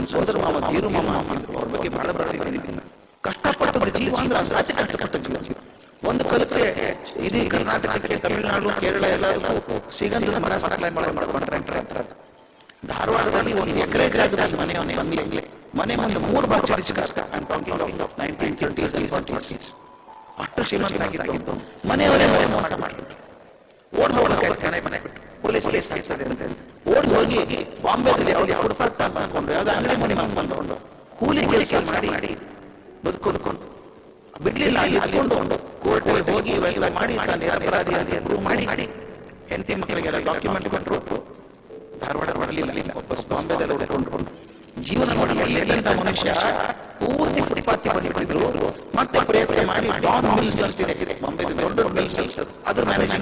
ಸೋದರ ಮಾವ ಧೀರು ಮಾಮ ಅಂತಿದ್ರು ಅವ್ರ ಬಗ್ಗೆ ಬಹಳ ಬರೆದಿದ್ದೀನಿ ಕಷ್ಟಪಟ್ಟದ ಜೀವ ಅಂದ್ರೆ ಅಸಾಧ್ಯ ಕಷ್ಟಪಟ್ಟ ಜೀವ ಒಂದು ಕಾಲಕ್ಕೆ ಇಡೀ ಕರ್ನಾಟಕಕ್ಕೆ ತಮಿಳುನಾಡು ಕೇರಳ ಎಲ್ಲರಿಗೂ ಶ್ರೀಗಂಧದ ಮರ ಸಪ್ಲೈ ಮಾಡ್ಕೊಂಡ್ರೆ ಧಾರವಾಡದಲ್ಲಿ ಒಂದು ಎಕರೆ ಜಾಗದಲ್ಲಿ ಮನೆ ಮನೆ ಮನೆ ಮನೆ ಮುಂದೆ ಮೂರು ಬಾರಿ ಚಡಿಸಿ ಕಷ್ಟ ನೈನ್ಟೀನ್ ಥರ್ಟೀಸ್ ಫಾರ್ಟೀಸ್ ಅಷ್ಟು ಶ್ರೀಮಂತನಾಗಿದ್ದು ಮನೆಯವರೇ ಮನೆ ಮೋಸ ಮಾಡಿಬಿಟ್ಟು ಓಡ್ ಹೋಗಕ್ಕೆ ಮನೆ ಮನೆ ಬಿಟ್ಟು ಪೊಲೀಸ್ ಪೊಲೀಸ್ ಆಗ್ತದೆ ಅಂತ ಓಡಿ ಹೋಗಿ ಬಾಂಬೆದಲ್ಲಿ ಅವ್ರಿಗೆ ಫುಟ್ಪಾತ್ ಅಂತ ಅನ್ಕೊಂಡು ಯಾವ್ದು ಅಂಗಡಿ ಮನೆ ಮಾಡ್ಕೊಂಡು ಕೂಲಿ ಕೆಲಸ ಮಾಡಿ ಬದುಕೊಂಡ್ಕೊಂಡು ಬಿಡ್ಲಿಲ್ಲ ಅಲ್ಲಿ ಅಲ್ಲಿಕೊಂಡು ಕೋರ್ಟ್ ಹೋಗಿ ಇವೆಲ್ಲ ಮಾಡಿ ತಾನು ಅಪರಾಧಿ ಅಂತ ಮಾಡಿ ಹೆಂಡತಿ ಮಕ್ಕಳಿಗೆಲ್ಲ ಡಾಕ್ಯುಮೆಂಟ್ ಕೊಟ್ಟರು ಧಾರವಾಡ ಮಾಡಲಿಲ್ಲ ವಾಪಸ್ ಬಾಂಬೆದಲ್ಲಿ ಉಳ್ಕೊಂಡು ಜೀವನ ನೋಡಿ ಎಲ್ಲಿಂದ ಮನುಷ್ಯ ಪೂರ್ತಿ ಫುಟ್ಪಾತಿ ಬಂದಿದ್ರು ಮತ್ತೆ ಪ್ರಯತ್ನ ಮಾಡಿ ಡಾನ್ ಮಿಲ್ಸ್ ಇದೆ ಬಾಂಬೆ ದೊಡ್ಡ ದೊಡ್ಡ ಮಿಲ್ಸ್ ಅದ್ರ ಮ್ಯಾನೇಜ್